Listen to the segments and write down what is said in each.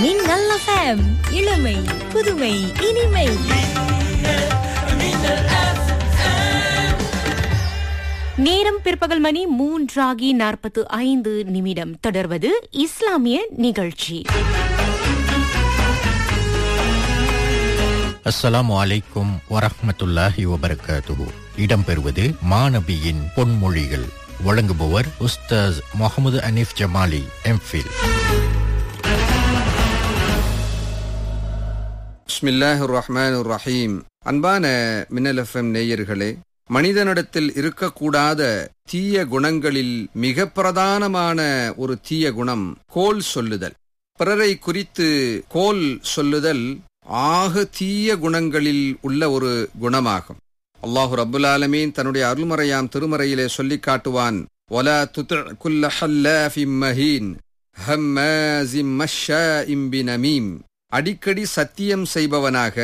மின்னல் எஃப்எம் இளமை புதுமை இனிமை நேரம் பிற்பகல் மணி மூன்றாகி நாற்பத்து ஐந்து நிமிடம் தொடர்வது இஸ்லாமிய நிகழ்ச்சி அஸ்ஸலாமு அலைக்கும் வரஹ்மத்துல்லாஹி வபரகாத்துஹு இடம்பெறுவது மாநபியின் பொன்மொழிகள் வழங்குபவர் உஸ்தாஸ் முகமது அனீஃப் ஜமாலி எம்ஃபில் பிஸ்மில்லாஹிர் ரஹ்மானிர் ரஹீம் அன்பான மின்னல் எஃப்எம் நேயர்களே மனிதனிடத்தில் இருக்கக்கூடாத தீய குணங்களில் மிக பிரதானமான ஒரு தீய குணம் கோல் சொல்லுதல் பிறரை குறித்து கோல் சொல்லுதல் ஆக தீய குணங்களில் உள்ள ஒரு குணமாகும் அல்லாஹு ரப்புல் ஆலமீன் தன்னுடைய அருள்மறையாம் திருமறையிலே சொல்லிக் காட்டுவான் ஒலா துத்அ குல்ல ஹல்லாஃபிம் மஹீன் ஹம்மாஸிம் மஷ்ஷாஇம் பினமீம் அடிக்கடி சத்தியம் செய்பவனாக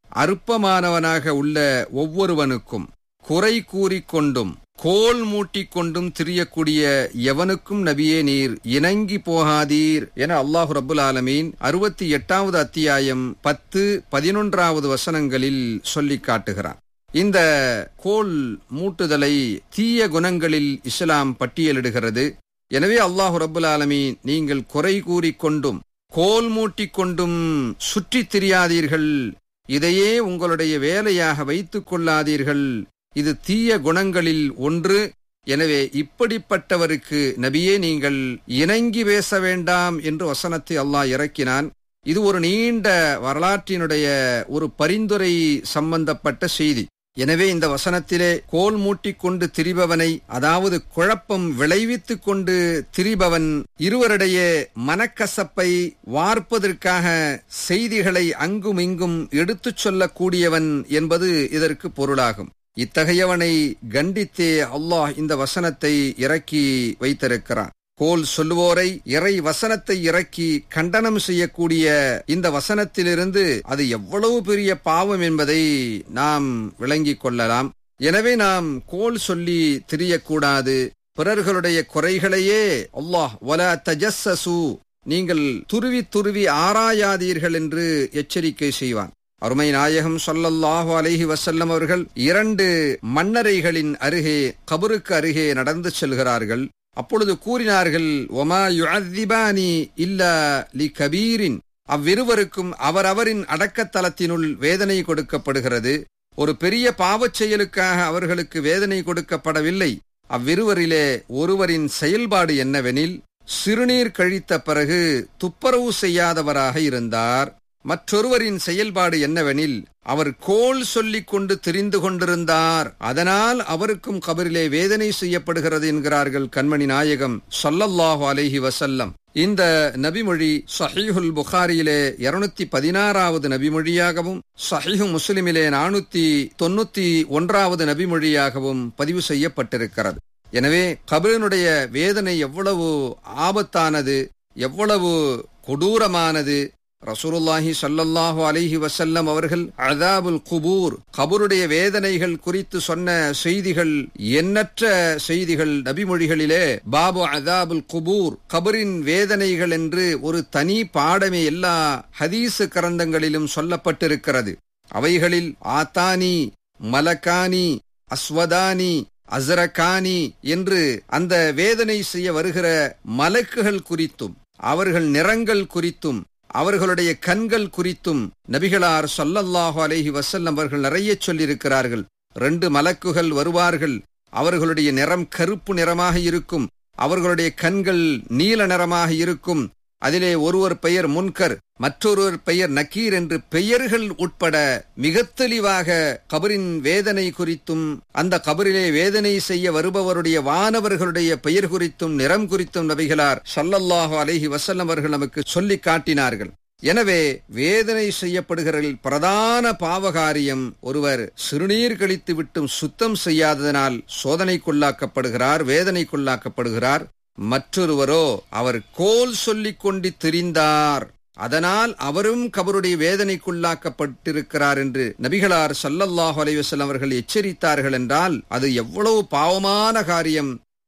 அற்பமானவனாக உள்ள ஒவ்வொருவனுக்கும் குறை கூறிக்கொண்டும் கோல் மூட்டிக் கொண்டும் திரியக்கூடிய எவனுக்கும் நபியே நீர் இணங்கி போகாதீர் என அல்லாஹு ரபுல் ஆலமீன் அறுபத்தி எட்டாவது அத்தியாயம் பத்து பதினொன்றாவது வசனங்களில் சொல்லிக் காட்டுகிறான் இந்த கோல் மூட்டுதலை தீய குணங்களில் இஸ்லாம் பட்டியலிடுகிறது எனவே அல்லாஹு ரபுல் ஆலமீன் நீங்கள் குறை கூறிக்கொண்டும் கோல் மூட்டிக் கொண்டும் சுற்றித் திரியாதீர்கள் இதையே உங்களுடைய வேலையாக வைத்துக் கொள்ளாதீர்கள் இது தீய குணங்களில் ஒன்று எனவே இப்படிப்பட்டவருக்கு நபியே நீங்கள் இணங்கி பேச வேண்டாம் என்று வசனத்தை அல்லாஹ் இறக்கினான் இது ஒரு நீண்ட வரலாற்றினுடைய ஒரு பரிந்துரை சம்பந்தப்பட்ட செய்தி எனவே இந்த வசனத்திலே கோல் மூட்டிக் கொண்டு திரிபவனை அதாவது குழப்பம் விளைவித்துக் கொண்டு திரிபவன் இருவரிடையே மனக்கசப்பை வார்ப்பதற்காக செய்திகளை அங்கும் இங்கும் எடுத்துச் சொல்லக்கூடியவன் என்பது இதற்கு பொருளாகும் இத்தகையவனை கண்டித்தே அல்லாஹ் இந்த வசனத்தை இறக்கி வைத்திருக்கிறான் கோல் சொல்லுவோரை இறை வசனத்தை இறக்கி கண்டனம் செய்யக்கூடிய இந்த வசனத்திலிருந்து அது எவ்வளவு பெரிய பாவம் என்பதை நாம் விளங்கிக் கொள்ளலாம் எனவே நாம் கோல் சொல்லி திரியக்கூடாது பிறர்களுடைய குறைகளையே அல்லாஹ் வல தஜஸ்ஸசு நீங்கள் துருவி துருவி ஆராயாதீர்கள் என்று எச்சரிக்கை செய்வான் அருமை நாயகம் சொல்லல்லாஹு அலைஹி வசல்லம் அவர்கள் இரண்டு மன்னரைகளின் அருகே கபருக்கு அருகே நடந்து செல்கிறார்கள் அப்பொழுது கூறினார்கள் ஒமா யுஅத்திபானி இல்ல லி கபீரின் அவ்விருவருக்கும் அவரவரின் அடக்கத்தலத்தினுள் வேதனை கொடுக்கப்படுகிறது ஒரு பெரிய பாவச் செயலுக்காக அவர்களுக்கு வேதனை கொடுக்கப்படவில்லை அவ்விருவரிலே ஒருவரின் செயல்பாடு என்னவெனில் சிறுநீர் கழித்த பிறகு துப்புரவு செய்யாதவராக இருந்தார் மற்றொருவரின் செயல்பாடு என்னவெனில் அவர் கோல் சொல்லிக் கொண்டு திரிந்து கொண்டிருந்தார் அதனால் அவருக்கும் கபரிலே வேதனை செய்யப்படுகிறது என்கிறார்கள் கண்மணி நாயகம் சொல்லல்லாஹு அலைஹி வசல்லம் இந்த நபிமொழி சஹீஹுல் புகாரியிலே இருநூத்தி பதினாறாவது நபிமொழியாகவும் சஹீஹு முஸ்லிமிலே நானூத்தி தொண்ணூத்தி ஒன்றாவது நபிமொழியாகவும் பதிவு செய்யப்பட்டிருக்கிறது எனவே கபரினுடைய வேதனை எவ்வளவு ஆபத்தானது எவ்வளவு கொடூரமானது ரசூலுல்லாஹி சல்லல்லாஹு அலைஹி வசல்லம் அவர்கள் அதாபுல் குபூர் கபருடைய வேதனைகள் குறித்து சொன்ன செய்திகள் எண்ணற்ற செய்திகள் நபிமொழிகளிலே பாபு அதாபுல் குபூர் கபரின் வேதனைகள் என்று ஒரு தனி பாடமே எல்லா ஹதீசு கரந்தங்களிலும் சொல்லப்பட்டிருக்கிறது அவைகளில் ஆத்தானி மலக்கானி அஸ்வதானி அசரகானி என்று அந்த வேதனை செய்ய வருகிற மலக்குகள் குறித்தும் அவர்கள் நிறங்கள் குறித்தும் அவர்களுடைய கண்கள் குறித்தும் நபிகளார் சொல்லல்லாஹு அலைஹி வசல்லம் அவர்கள் நிறைய சொல்லியிருக்கிறார்கள் ரெண்டு மலக்குகள் வருவார்கள் அவர்களுடைய நிறம் கருப்பு நிறமாக இருக்கும் அவர்களுடைய கண்கள் நீல நிறமாக இருக்கும் அதிலே ஒருவர் பெயர் முன்கர் மற்றொருவர் பெயர் நக்கீர் என்று பெயர்கள் உட்பட மிக தெளிவாக கபரின் வேதனை குறித்தும் அந்த கபரிலே வேதனை செய்ய வருபவருடைய வானவர்களுடைய பெயர் குறித்தும் நிறம் குறித்தும் நபிகளார் சல்லல்லாஹு அலைஹி வசல்லம் அவர்கள் நமக்கு சொல்லி காட்டினார்கள் எனவே வேதனை செய்யப்படுகிற பிரதான பாவகாரியம் ஒருவர் சிறுநீர் கழித்து விட்டும் சுத்தம் செய்யாததனால் சோதனைக்குள்ளாக்கப்படுகிறார் வேதனைக்குள்ளாக்கப்படுகிறார் மற்றொருவரோ அவர் கோல் சொல்லிக் கொண்டு திரிந்தார் அதனால் அவரும் கபருடைய வேதனைக்குள்ளாக்கப்பட்டிருக்கிறார் என்று நபிகளார் சல்லல்லாஹு அலைவசல்லம் அவர்கள் எச்சரித்தார்கள் என்றால் அது எவ்வளவு பாவமான காரியம்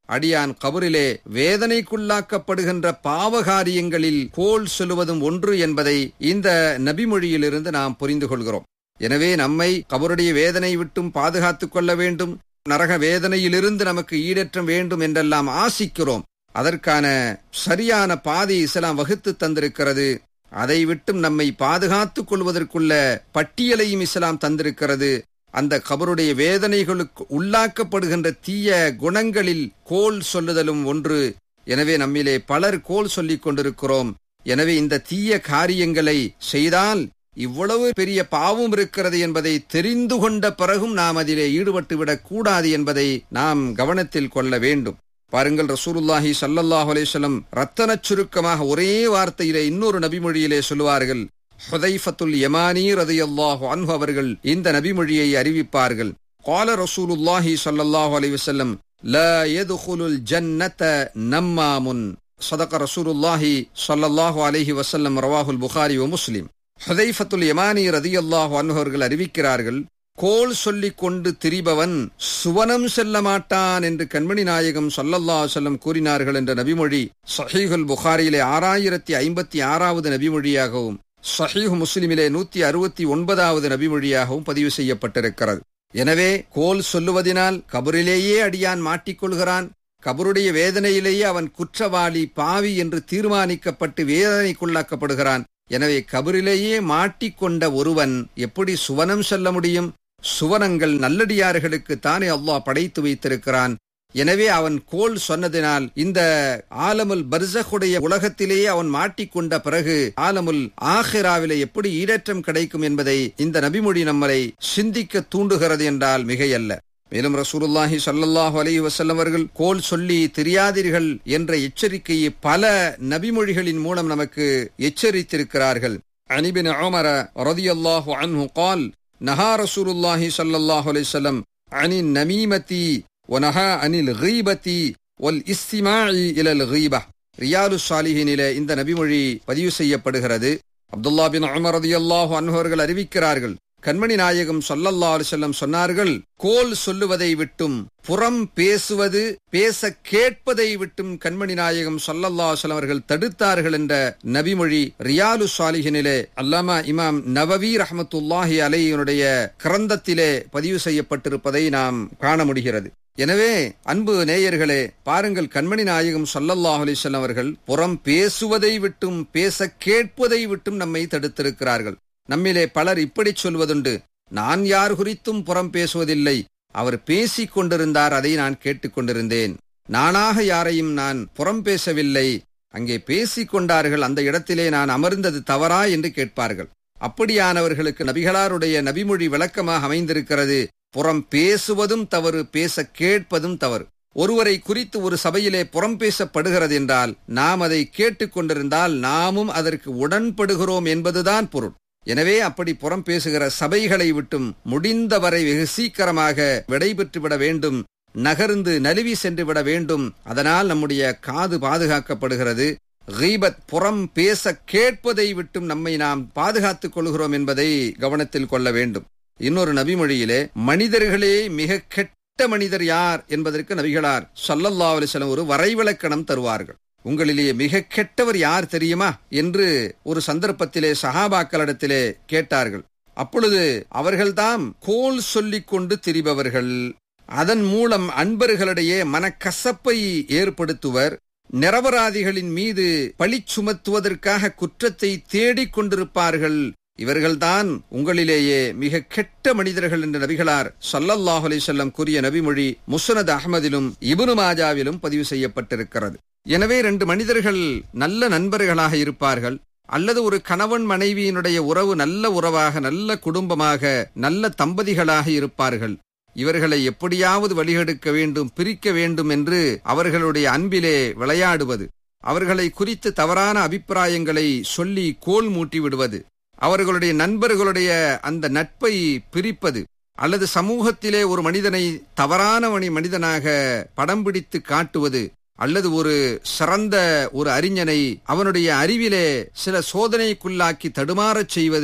அடியான் கபரிலே வேதனைக்குள்ளாக்கப்படுகின்ற பாவகாரியங்களில் கோல் சொல்லுவதும் ஒன்று என்பதை இந்த நபிமொழியிலிருந்து நாம் புரிந்து கொள்கிறோம் எனவே நம்மை கபருடைய வேதனை விட்டும் பாதுகாத்துக் கொள்ள வேண்டும் நரக வேதனையிலிருந்து நமக்கு ஈடேற்றம் வேண்டும் என்றெல்லாம் ஆசிக்கிறோம் அதற்கான சரியான பாதை இஸ்லாம் வகுத்து தந்திருக்கிறது அதை விட்டும் நம்மை பாதுகாத்துக் கொள்வதற்குள்ள பட்டியலையும் இஸ்லாம் தந்திருக்கிறது அந்த கபருடைய வேதனைகளுக்கு உள்ளாக்கப்படுகின்ற தீய குணங்களில் கோல் சொல்லுதலும் ஒன்று எனவே நம்மிலே பலர் கோல் சொல்லிக் கொண்டிருக்கிறோம் எனவே இந்த தீய காரியங்களை செய்தால் இவ்வளவு பெரிய பாவம் இருக்கிறது என்பதை தெரிந்து கொண்ட பிறகும் நாம் அதிலே ஈடுபட்டு விடக் கூடாது என்பதை நாம் கவனத்தில் கொள்ள வேண்டும் பாருங்கள் ரசூலுல்லாஹி சல்லல்லாஹு அலைஹிஸ்ஸலாம் ரத்தனச் சுருக்கமாக ஒரே வார்த்தையிலே இன்னொரு நபிமொழியிலே சொல்லுவார்கள் ஹுதைஃபத்துல் யமானி ரதியல்லாஹு அன்ஹு அவர்கள் இந்த நபிமொழியை அறிவிப்பார்கள் قال رسول الله صلى الله عليه وسلم لا يدخل الجنة نمام صدق رسول الله صلى الله عليه وسلم رواه البخاري ومسلم ஹுதைஃபத்துல் யமானி ரதியல்லாஹு அன்ஹு அவர்கள் அறிவிக்கிறார்கள் கோல் சொல்லிக் கொண்டு திரிபவன் சுவனம் செல்ல மாட்டான் என்று கண்மணி நாயகம் சல்லல்லா செல்லம் கூறினார்கள் என்ற நபிமொழி சஹீஹுல் புகாரியிலே ஆறாயிரத்தி ஐம்பத்தி ஆறாவது நபிமொழியாகவும் சஹீஹ் முஸ்லிமிலே நூத்தி அறுபத்தி ஒன்பதாவது நபிமொழியாகவும் பதிவு செய்யப்பட்டிருக்கிறது எனவே கோல் சொல்லுவதினால் கபரிலேயே அடியான் மாட்டிக்கொள்கிறான் கபருடைய வேதனையிலேயே அவன் குற்றவாளி பாவி என்று தீர்மானிக்கப்பட்டு வேதனைக்குள்ளாக்கப்படுகிறான் எனவே கபரிலேயே மாட்டிக்கொண்ட ஒருவன் எப்படி சுவனம் செல்ல முடியும் சுவனங்கள் நல்லடியார்களுக்கு தானே அல்லாஹ் படைத்து வைத்திருக்கிறான் எனவே அவன் கோல் சொன்னதினால் இந்த ஆலமுல் பர்சகுடைய உலகத்திலேயே அவன் மாட்டிக்கொண்ட பிறகு ஆலமுல் ஆஹிராவிலே எப்படி ஈடேற்றம் கிடைக்கும் என்பதை இந்த நபிமொழி நம்மளை சிந்திக்க தூண்டுகிறது என்றால் மிகையல்ல மேலும் ரசூலுல்லாஹி சல்லல்லாஹு அலைஹி வஸல்லம் அவர்கள் கோல் சொல்லி தெரியாதீர்கள் என்ற எச்சரிக்கையை பல நபிமொழிகளின் மூலம் நமக்கு எச்சரித்திருக்கிறார்கள் அனிபின் உமர ரதியல்லாஹு அன்ஹு கால் நஹா ரசூலுல்லாஹி சல்லல்லாஹு அலைஹி வஸல்லம் அனின் நமீமதி ஒனஹா அனில் கீபதி ஒல் இஸ்திமாஇ இலல் கீபா ரியாலு சாலிஹினிலே இந்த நபிமொழி பதிவு செய்யப்படுகிறது அப்துல்லா பின் உமர் ரதியல்லாஹு அன்ஹு அவர்கள் அறிவிக்கிறார்கள் கண்மணி நாயகம் சொல்லல்லா செல்லம் சொன்னார்கள் கோல் சொல்லுவதை விட்டும் புறம் பேசுவது பேச கேட்பதை விட்டும் கண்மணி நாயகம் சொல்லல்லா செல்லம் அவர்கள் தடுத்தார்கள் என்ற நபிமொழி ரியாலு சாலிஹினிலே அல்லாமா இமாம் நவவி ரஹமத்துல்லாஹி அலையினுடைய கிரந்தத்திலே பதிவு செய்யப்பட்டிருப்பதை நாம் காண முடிகிறது எனவே அன்பு நேயர்களே பாருங்கள் கண்மணி நாயகம் சல்லல்லாஹ் அலிசல்லம் அவர்கள் புறம் பேசுவதை விட்டும் பேச கேட்பதை விட்டும் நம்மை தடுத்திருக்கிறார்கள் நம்மிலே பலர் இப்படி சொல்வதுண்டு நான் யார் குறித்தும் புறம் பேசுவதில்லை அவர் பேசிக் கொண்டிருந்தார் அதை நான் கேட்டுக்கொண்டிருந்தேன் நானாக யாரையும் நான் புறம் பேசவில்லை அங்கே பேசிக் கொண்டார்கள் அந்த இடத்திலே நான் அமர்ந்தது தவறா என்று கேட்பார்கள் அப்படியானவர்களுக்கு நபிகளாருடைய நபிமொழி விளக்கமாக அமைந்திருக்கிறது புறம் பேசுவதும் தவறு பேச கேட்பதும் தவறு ஒருவரை குறித்து ஒரு சபையிலே புறம் பேசப்படுகிறது என்றால் நாம் அதை கேட்டுக்கொண்டிருந்தால் நாமும் அதற்கு உடன்படுகிறோம் என்பதுதான் பொருள் எனவே அப்படி புறம் பேசுகிற சபைகளை விட்டும் முடிந்தவரை வெகு சீக்கிரமாக விடைபெற்று விட வேண்டும் நகர்ந்து நழுவி சென்று விட வேண்டும் அதனால் நம்முடைய காது பாதுகாக்கப்படுகிறது கீபத் புறம் பேச கேட்பதை விட்டும் நம்மை நாம் பாதுகாத்துக் கொள்கிறோம் என்பதை கவனத்தில் கொள்ள வேண்டும் இன்னொரு நபிமொழியிலே மனிதர்களே மிக கெட்ட மனிதர் யார் என்பதற்கு நபிகளார் சல்லல்லா அலிஸ்லம் ஒரு வரைவிலக்கணம் தருவார்கள் உங்களிலேயே மிக கெட்டவர் யார் தெரியுமா என்று ஒரு சந்தர்ப்பத்திலே சஹாபாக்களிடத்திலே கேட்டார்கள் அப்பொழுது அவர்கள்தாம் கோல் சொல்லிக் கொண்டு திரிபவர்கள் அதன் மூலம் அன்பர்களிடையே மனக்கசப்பை ஏற்படுத்துவர் நிரபராதிகளின் மீது பழி சுமத்துவதற்காக குற்றத்தை தேடிக் கொண்டிருப்பார்கள் இவர்கள்தான் உங்களிலேயே மிக கெட்ட மனிதர்கள் என்று நபிகளார் சல்லல்லாஹு அலிசல்லம் கூறிய நபிமொழி முசனத் அகமதிலும் இபுனு மாஜாவிலும் பதிவு செய்யப்பட்டிருக்கிறது எனவே ரெண்டு மனிதர்கள் நல்ல நண்பர்களாக இருப்பார்கள் அல்லது ஒரு கணவன் மனைவியினுடைய உறவு நல்ல உறவாக நல்ல குடும்பமாக நல்ல தம்பதிகளாக இருப்பார்கள் இவர்களை எப்படியாவது வழிகெடுக்க வேண்டும் பிரிக்க வேண்டும் என்று அவர்களுடைய அன்பிலே விளையாடுவது அவர்களை குறித்து தவறான அபிப்பிராயங்களை சொல்லி கோல் மூட்டி விடுவது அவர்களுடைய நண்பர்களுடைய அந்த நட்பை பிரிப்பது அல்லது சமூகத்திலே ஒரு மனிதனை தவறான மனிதனாக படம் பிடித்து காட்டுவது அல்லது ஒரு சிறந்த ஒரு அறிஞனை அவனுடைய அறிவிலே சில சோதனைக்குள்ளாக்கி தடுமாறச் செய்வது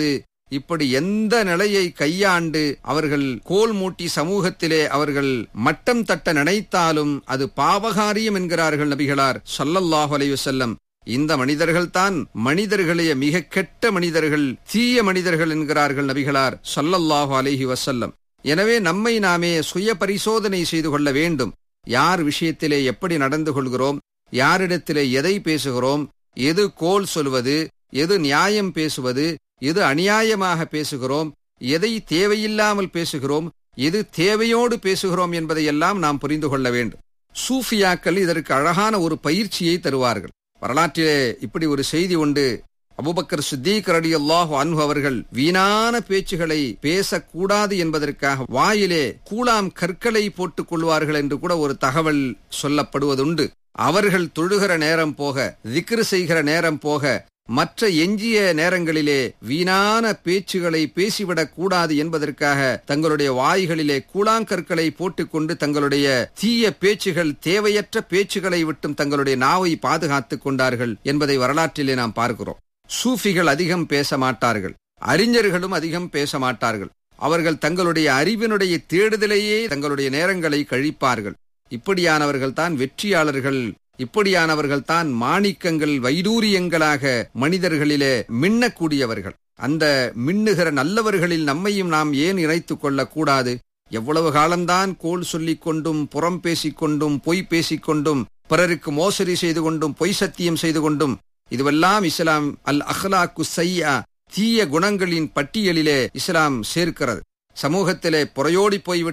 இப்படி எந்த நிலையை கையாண்டு அவர்கள் கோல் மூட்டி சமூகத்திலே அவர்கள் மட்டம் தட்ட நினைத்தாலும் அது பாவகாரியம் என்கிறார்கள் நபிகளார் ஸல்லல்லாஹு அலைஹி வஸல்லம் இந்த மனிதர்கள்தான் மனிதர்களைய மிக கெட்ட மனிதர்கள் தீய மனிதர்கள் என்கிறார்கள் நபிகளார் ஸல்லல்லாஹு அலைஹி வஸல்லம் எனவே நம்மை நாமே சுய பரிசோதனை செய்து கொள்ள வேண்டும் யார் விஷயத்திலே எப்படி நடந்து கொள்கிறோம் யாரிடத்திலே எதை பேசுகிறோம் எது கோல் சொல்வது எது நியாயம் பேசுவது எது அநியாயமாக பேசுகிறோம் எதை தேவையில்லாமல் பேசுகிறோம் எது தேவையோடு பேசுகிறோம் என்பதையெல்லாம் நாம் புரிந்து கொள்ள வேண்டும் சூஃபியாக்கள் இதற்கு அழகான ஒரு பயிற்சியை தருவார்கள் வரலாற்றிலே இப்படி ஒரு செய்தி உண்டு அபுபக்கர் சித்திக் ரடியல்லாஹு அன்ஹு அவர்கள் வீணான பேச்சுகளை பேசக்கூடாது என்பதற்காக வாயிலே கூழாம் கற்களை போட்டுக் கொள்வார்கள் என்று கூட ஒரு தகவல் சொல்லப்படுவதுண்டு அவர்கள் தொழுகிற நேரம் போக திக்ரு செய்கிற நேரம் போக மற்ற எஞ்சிய நேரங்களிலே வீணான பேச்சுகளை பேசிவிடக் கூடாது என்பதற்காக தங்களுடைய வாய்களிலே கூழாங்கற்களை போட்டுக்கொண்டு தங்களுடைய தீய பேச்சுகள் தேவையற்ற பேச்சுகளை விட்டும் தங்களுடைய நாவை பாதுகாத்துக் கொண்டார்கள் என்பதை வரலாற்றிலே நாம் பார்க்கிறோம் சூஃபிகள் அதிகம் பேச மாட்டார்கள் அறிஞர்களும் அதிகம் பேச மாட்டார்கள் அவர்கள் தங்களுடைய அறிவினுடைய தேடுதலையே தங்களுடைய நேரங்களை கழிப்பார்கள் இப்படியானவர்கள் தான் வெற்றியாளர்கள் இப்படியானவர்கள் தான் மாணிக்கங்கள் வைடூரியங்களாக மனிதர்களிலே மின்னக்கூடியவர்கள் அந்த மின்னுகிற நல்லவர்களில் நம்மையும் நாம் ஏன் இணைத்துக் கொள்ளக்கூடாது எவ்வளவு காலம்தான் கோல் சொல்லிக் கொண்டும் புறம் பேசிக் கொண்டும் பொய் பேசிக் கொண்டும் பிறருக்கு மோசடி செய்து கொண்டும் பொய் சத்தியம் செய்து கொண்டும் இதுவெல்லாம் இஸ்லாம் அல் அஹ்லாக்கு சையா தீய குணங்களின் பட்டியலிலே இஸ்லாம் சேர்க்கிறது சமூகத்திலே புறையோடி போய்விட்ட